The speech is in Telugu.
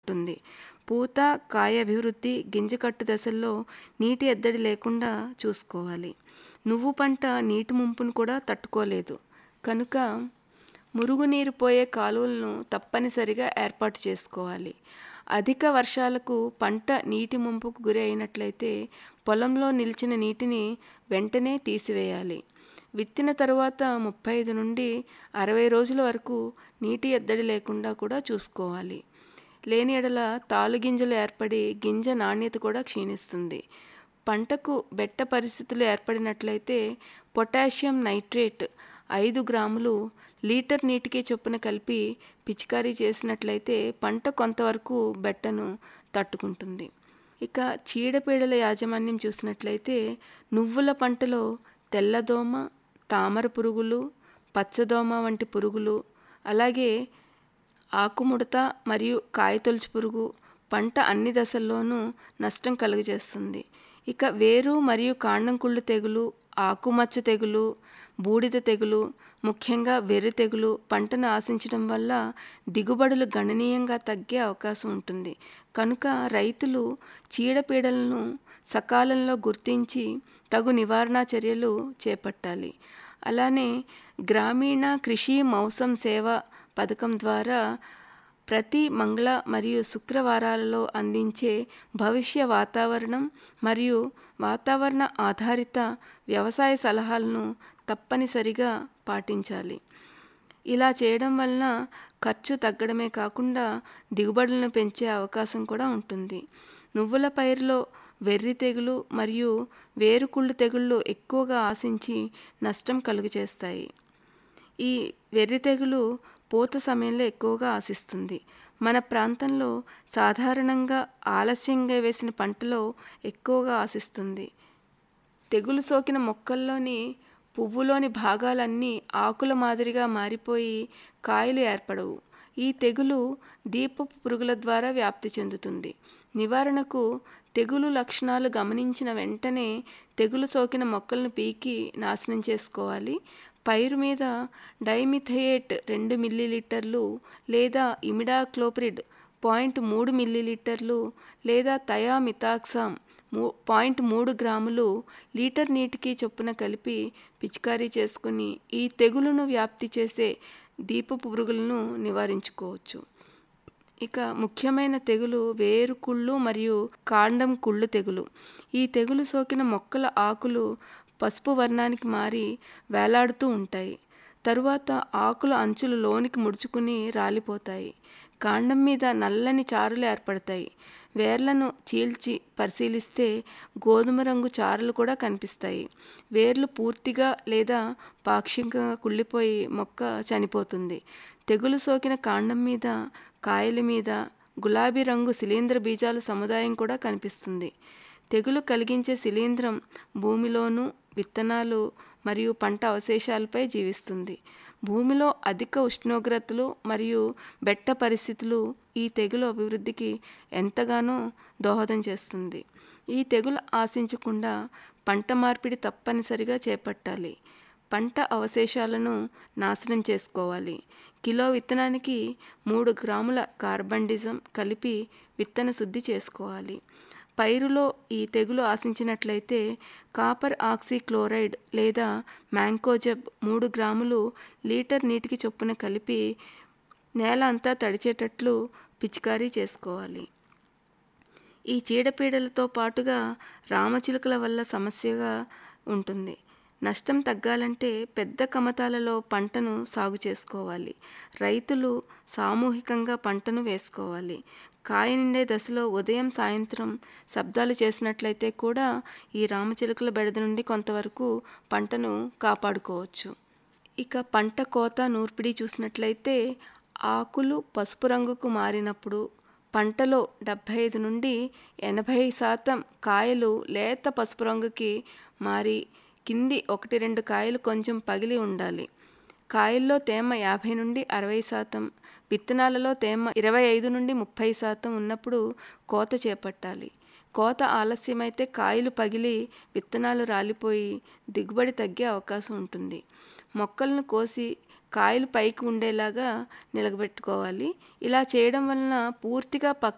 ఉంటుంది పూత కాయ అభివృద్ధి గింజ కట్టు దశల్లో నీటి ఎద్దడి లేకుండా చూసుకోవాలి నువ్వు పంట నీటి ముంపును కూడా తట్టుకోలేదు కనుక మురుగునీరు పోయే కాలువలను తప్పనిసరిగా ఏర్పాటు చేసుకోవాలి అధిక వర్షాలకు పంట నీటి ముంపుకు గురి అయినట్లయితే పొలంలో నిలిచిన నీటిని వెంటనే తీసివేయాలి విత్తిన తరువాత ముప్పై ఐదు నుండి అరవై రోజుల వరకు నీటి ఎద్దడి లేకుండా కూడా చూసుకోవాలి లేని ఎడల తాలుగింజలు ఏర్పడి గింజ నాణ్యత కూడా క్షీణిస్తుంది పంటకు బెట్ట పరిస్థితులు ఏర్పడినట్లయితే పొటాషియం నైట్రేట్ ఐదు గ్రాములు లీటర్ నీటికి చొప్పున కలిపి పిచికారీ చేసినట్లయితే పంట కొంతవరకు బెట్టను తట్టుకుంటుంది ఇక చీడపీడల యాజమాన్యం చూసినట్లయితే నువ్వుల పంటలో తెల్లదోమ తామర పురుగులు పచ్చదోమ వంటి పురుగులు అలాగే ఆకుముడత మరియు కాయతొలుచు పురుగు పంట అన్ని దశల్లోనూ నష్టం కలుగజేస్తుంది ఇక వేరు మరియు కాండం కుళ్ళు తెగులు ఆకుమచ్చ తెగులు బూడిద తెగులు ముఖ్యంగా వెర్రి తెగులు పంటను ఆశించడం వల్ల దిగుబడులు గణనీయంగా తగ్గే అవకాశం ఉంటుంది కనుక రైతులు చీడపీడలను సకాలంలో గుర్తించి తగు నివారణ చర్యలు చేపట్టాలి అలానే గ్రామీణ కృషి మౌసం సేవ పథకం ద్వారా ప్రతి మంగళ మరియు శుక్రవారాలలో అందించే భవిష్య వాతావరణం మరియు వాతావరణ ఆధారిత వ్యవసాయ సలహాలను తప్పనిసరిగా పాటించాలి ఇలా చేయడం వలన ఖర్చు తగ్గడమే కాకుండా దిగుబడులను పెంచే అవకాశం కూడా ఉంటుంది నువ్వుల పైరులో వెర్రి తెగులు మరియు వేరుకుళ్ళు తెగుళ్ళు ఎక్కువగా ఆశించి నష్టం కలుగజేస్తాయి ఈ వెర్రి తెగులు పూత సమయంలో ఎక్కువగా ఆశిస్తుంది మన ప్రాంతంలో సాధారణంగా ఆలస్యంగా వేసిన పంటలో ఎక్కువగా ఆశిస్తుంది తెగులు సోకిన మొక్కల్లోని పువ్వులోని భాగాలన్నీ ఆకుల మాదిరిగా మారిపోయి కాయలు ఏర్పడవు ఈ తెగులు దీపపు పురుగుల ద్వారా వ్యాప్తి చెందుతుంది నివారణకు తెగులు లక్షణాలు గమనించిన వెంటనే తెగులు సోకిన మొక్కలను పీకి నాశనం చేసుకోవాలి పైరు మీద డైమిథయేట్ రెండు మిల్లీలీటర్లు లేదా ఇమిడాక్లోప్రిడ్ పాయింట్ మూడు మిల్లీలీటర్లు లేదా థయామితాక్సామ్ మూ పాయింట్ మూడు గ్రాములు లీటర్ నీటికి చొప్పున కలిపి పిచికారీ చేసుకుని ఈ తెగులును వ్యాప్తి చేసే దీపపు పురుగులను నివారించుకోవచ్చు ఇక ముఖ్యమైన తెగులు వేరు కుళ్ళు మరియు కాండం కుళ్ళు తెగులు ఈ తెగులు సోకిన మొక్కల ఆకులు పసుపు వర్ణానికి మారి వేలాడుతూ ఉంటాయి తరువాత ఆకుల అంచులు లోనికి ముడుచుకుని రాలిపోతాయి కాండం మీద నల్లని చారులు ఏర్పడతాయి వేర్లను చీల్చి పరిశీలిస్తే గోధుమ రంగు చారులు కూడా కనిపిస్తాయి వేర్లు పూర్తిగా లేదా పాక్షికంగా కుళ్ళిపోయి మొక్క చనిపోతుంది తెగులు సోకిన కాండం మీద కాయల మీద గులాబీ రంగు శిలీంద్ర బీజాల సముదాయం కూడా కనిపిస్తుంది తెగులు కలిగించే శిలీంద్రం భూమిలోను విత్తనాలు మరియు పంట అవశేషాలపై జీవిస్తుంది భూమిలో అధిక ఉష్ణోగ్రతలు మరియు బెట్ట పరిస్థితులు ఈ తెగులు అభివృద్ధికి ఎంతగానో దోహదం చేస్తుంది ఈ తెగులు ఆశించకుండా పంట మార్పిడి తప్పనిసరిగా చేపట్టాలి పంట అవశేషాలను నాశనం చేసుకోవాలి కిలో విత్తనానికి మూడు గ్రాముల కార్బండిజం కలిపి విత్తన శుద్ధి చేసుకోవాలి పైరులో ఈ తెగులు ఆశించినట్లయితే కాపర్ ఆక్సీక్లోరైడ్ లేదా మ్యాంకోజబ్ మూడు గ్రాములు లీటర్ నీటికి చొప్పున కలిపి నేల అంతా తడిచేటట్లు పిచికారీ చేసుకోవాలి ఈ చీడపీడలతో పాటుగా రామచిలుకల వల్ల సమస్యగా ఉంటుంది నష్టం తగ్గాలంటే పెద్ద కమతాలలో పంటను సాగు చేసుకోవాలి రైతులు సామూహికంగా పంటను వేసుకోవాలి కాయ నిండే దశలో ఉదయం సాయంత్రం శబ్దాలు చేసినట్లయితే కూడా ఈ రామచిలుకల బెడద నుండి కొంతవరకు పంటను కాపాడుకోవచ్చు ఇక పంట కోత నూర్పిడి చూసినట్లయితే ఆకులు పసుపు రంగుకు మారినప్పుడు పంటలో డెబ్భై ఐదు నుండి ఎనభై శాతం కాయలు లేత పసుపు రంగుకి మారి కింది ఒకటి రెండు కాయలు కొంచెం పగిలి ఉండాలి కాయల్లో తేమ యాభై నుండి అరవై శాతం విత్తనాలలో తేమ ఇరవై ఐదు నుండి ముప్పై శాతం ఉన్నప్పుడు కోత చేపట్టాలి కోత ఆలస్యమైతే కాయలు పగిలి విత్తనాలు రాలిపోయి దిగుబడి తగ్గే అవకాశం ఉంటుంది మొక్కలను కోసి కాయలు పైకి ఉండేలాగా నిలబెట్టుకోవాలి ఇలా చేయడం వలన పూర్తిగా పక్క